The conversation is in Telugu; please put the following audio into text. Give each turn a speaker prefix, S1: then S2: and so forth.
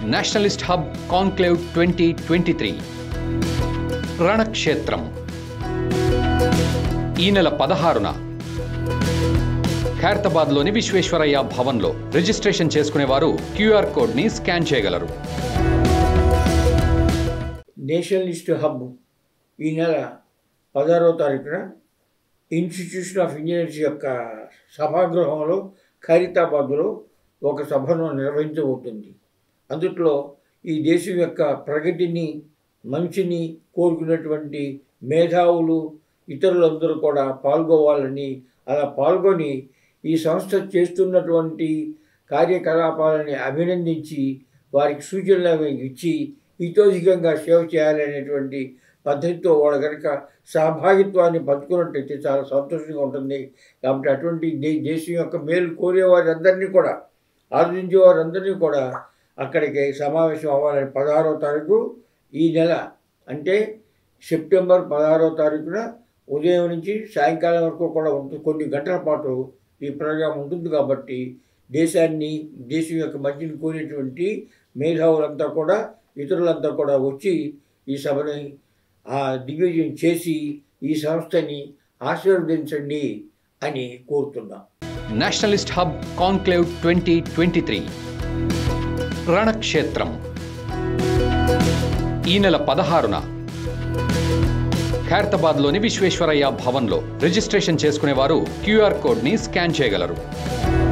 S1: Nationalist hub conclave twenty twenty three రణక్షేత్రం ఈ నెల పదహారున ఖైరతాబాద్లోని విశ్వేశ్వరయ్య భవన్లో రిజిస్ట్రేషన్ చేసుకునేవారు క్యూఆర్ కోడ్ని స్కాన్ చేయగలరు
S2: నేషనలిస్ట్ హబ్ ఈ నెల పదహారవ తారీఖున ఇన్స్టిట్యూషన్ ఆఫ్ ఇంజనీర్స్ యొక్క సభాగృహంలో ఖైరతాబాద్లో ఒక సభను నిర్వహించబోతుంది అందుట్లో ఈ దేశం యొక్క ప్రగతిని మంచిని కోరుకున్నటువంటి మేధావులు ఇతరులందరూ కూడా పాల్గొవాలని అలా పాల్గొని ఈ సంస్థ చేస్తున్నటువంటి కార్యకలాపాలని అభినందించి వారికి సూచనలు అవి ఇచ్చి హితోధికంగా సేవ చేయాలనేటువంటి పద్ధతితో వాళ్ళు కనుక సహభాగిత్వాన్ని పంచుకున్నట్టయితే చాలా సంతోషంగా ఉంటుంది కాబట్టి అటువంటి దే దేశం యొక్క మేలు కోరే వారందరినీ కూడా ఆలోచించే వారందరినీ కూడా అక్కడికి సమావేశం అవ్వాలని పదహారవ తారీఖు ఈ నెల అంటే సెప్టెంబర్ పదహారవ తారీఖున ఉదయం నుంచి సాయంకాలం వరకు కూడా ఉంటుంది కొన్ని గంటల పాటు ఈ ప్రోగ్రాం ఉంటుంది కాబట్టి దేశాన్ని దేశం యొక్క మంచిని కోరేటువంటి మేధావులంతా కూడా ఇతరులంతా కూడా వచ్చి ఈ సభని ఆ దిగ్విజయం చేసి ఈ సంస్థని ఆశీర్వదించండి అని కోరుతున్నాం
S1: nationalist hub conclave twenty twenty three రణక్షేత్రం ఈ నెల పదహారున ఖైరతాబాద్లోని విశ్వేశ్వరయ్య భవన్లో రిజిస్ట్రేషన్ చేసుకునేవారు క్యూఆర్ కోడ్ని స్కాన్ చేయగలరు